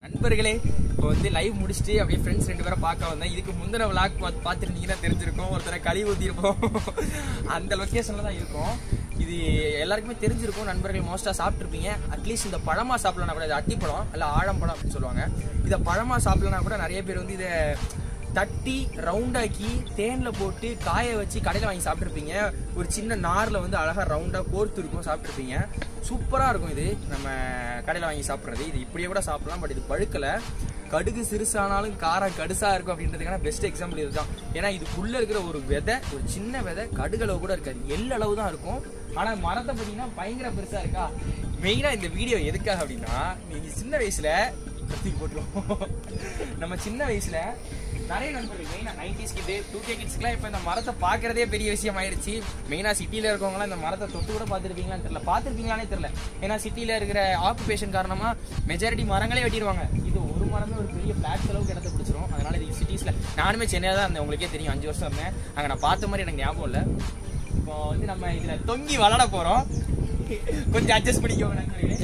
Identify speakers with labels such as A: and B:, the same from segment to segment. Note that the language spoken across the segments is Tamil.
A: நண்பர்களே இப்போ வந்து லைவ் முடிச்சுட்டு அப்படியே ஃப்ரெண்ட்ஸ் ரெண்டு பேரும் பார்க்க வந்தேன் இதுக்கு முந்தின விளாக் பார்த்துருந்தீங்கன்னா தெரிஞ்சிருக்கும் ஒருத்தரை கழுவி ஊற்றிருப்போம் அந்த லொக்கேஷனில் தான் இருக்கும் இது எல்லாருக்குமே தெரிஞ்சிருக்கும் நண்பர்கள் மோஸ்ட்டாக சாப்பிட்ருப்பீங்க அட்லீஸ்ட் இந்த பழமா சாப்பிடலனா கூட இது அட்டிப்பழம் இல்லை ஆழம்பழம் அப்படின்னு சொல்லுவாங்க இதை பழமா சாப்பிடலனா கூட நிறைய பேர் வந்து இதை தட்டி ரவுண்டாக்கி தேனில் போட்டு காய வச்சு கடையில் வாங்கி சாப்பிட்ருப்பீங்க ஒரு சின்ன நாரில் வந்து அழகாக ரவுண்டாக கோர்த்து இருக்கும் சாப்பிட்ருப்பீங்க சூப்பராக இருக்கும் இது நம்ம கடையில் வாங்கி சாப்பிட்றது இது இப்படியே கூட சாப்பிடலாம் பட் இது பழுக்கலை கடுகு சிறுசானாலும் காரம் கடுசாக இருக்கும் அப்படின்றதுக்கான பெஸ்ட் எக்ஸாம்பிள் இதுதான் ஏன்னா இதுக்குள்ளே இருக்கிற ஒரு விதை ஒரு சின்ன விதை கடுகளவு கூட இருக்காது எள் அளவு தான் இருக்கும் ஆனால் மரத்தை பார்த்தீங்கன்னா பயங்கர பெருசாக இருக்கா மெயினாக இந்த வீடியோ எதுக்காக அப்படின்னா நீங்கள் சின்ன வயசில் கத்திக்கு போட்டுருவோம் நம்ம சின்ன வயசுல நிறைய நண்பர்கள் மெயினாக நைன்டிஸ் கிட்டு டூ கே கிட்ஸ்க்குலாம் இப்போ இந்த மரத்தை பார்க்கறதே பெரிய விஷயம் ஆயிடுச்சு மெயினாக சிட்டியில் இருக்கவங்களாம் இந்த மரத்தை தொட்டு கூட பார்த்துருப்பீங்களான்னு தெரியல பார்த்துருப்பீங்களானே தெரியல ஏன்னா சிட்டியில் இருக்கிற ஆக்குபேஷன் காரணமாக மெஜாரிட்டி மரங்களே வெட்டிடுவாங்க இது ஒரு மரமே ஒரு பெரிய ஃபிளாட் அளவுக்கு இடத்த பிடிச்சிரும் அதனால இது சிட்டிஸில் நானுமே சென்னையில் தான் இருந்தேன் உங்களுக்கே தெரியும் அஞ்சு வருஷம் இருந்தேன் அங்கே நான் பார்த்த மாதிரி எனக்கு ஞாபகம் இல்லை இப்போ வந்து நம்ம இதில் தொங்கி விளாட போகிறோம் கொஞ்சம் அட்ஜஸ்ட் பண்ணிக்கோங்க நண்பர்களே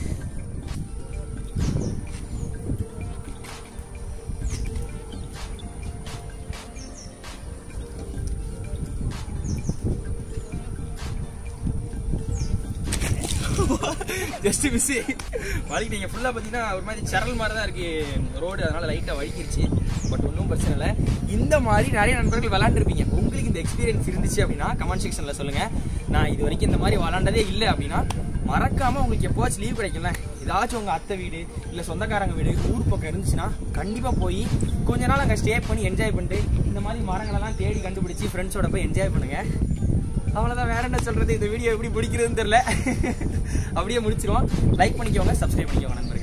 A: ஜஸ்ட் மிஸ் வலிக்கு நீங்கள் ஃபுல்லாக பார்த்தீங்கன்னா ஒரு மாதிரி சரல் மாதிரி தான் இருக்கு ரோடு அதனால லைட்டாக வலிக்கிருச்சு பட் ஒன்றும் பிரச்சனை இல்லை இந்த மாதிரி நிறைய நண்பர்கள் விளாண்டுருப்பீங்க உங்களுக்கு இந்த எக்ஸ்பீரியன்ஸ் இருந்துச்சு அப்படின்னா கமெண்ட் செக்ஷனில் சொல்லுங்கள் நான் இது வரைக்கும் இந்த மாதிரி விளாண்டதே இல்லை அப்படின்னா மறக்காம உங்களுக்கு எப்போவாச்சும் லீவ் கிடைக்கும்ல ஏதாச்சும் உங்கள் அத்தை வீடு இல்லை சொந்தக்காரங்க வீடு ஊர் பக்கம் இருந்துச்சுன்னா கண்டிப்பாக போய் கொஞ்ச நாள் அங்கே ஸ்டே பண்ணி என்ஜாய் பண்ணிட்டு இந்த மாதிரி மரங்களெல்லாம் தேடி கண்டுபிடிச்சி ஃப்ரெண்ட்ஸோட போய் என்ஜாய் பண்ணுங்கள் அவ்வளோதான் வேற என்ன சொல்றது இந்த வீடியோ எப்படி பிடிக்கிறதுன்னு தெரியல அப்படியே முடிச்சிருவோம் லைக் பண்ணிக்கோங்க சப்ஸ்கிரைப் பண்ணிக்கோங்க நண்பர்களே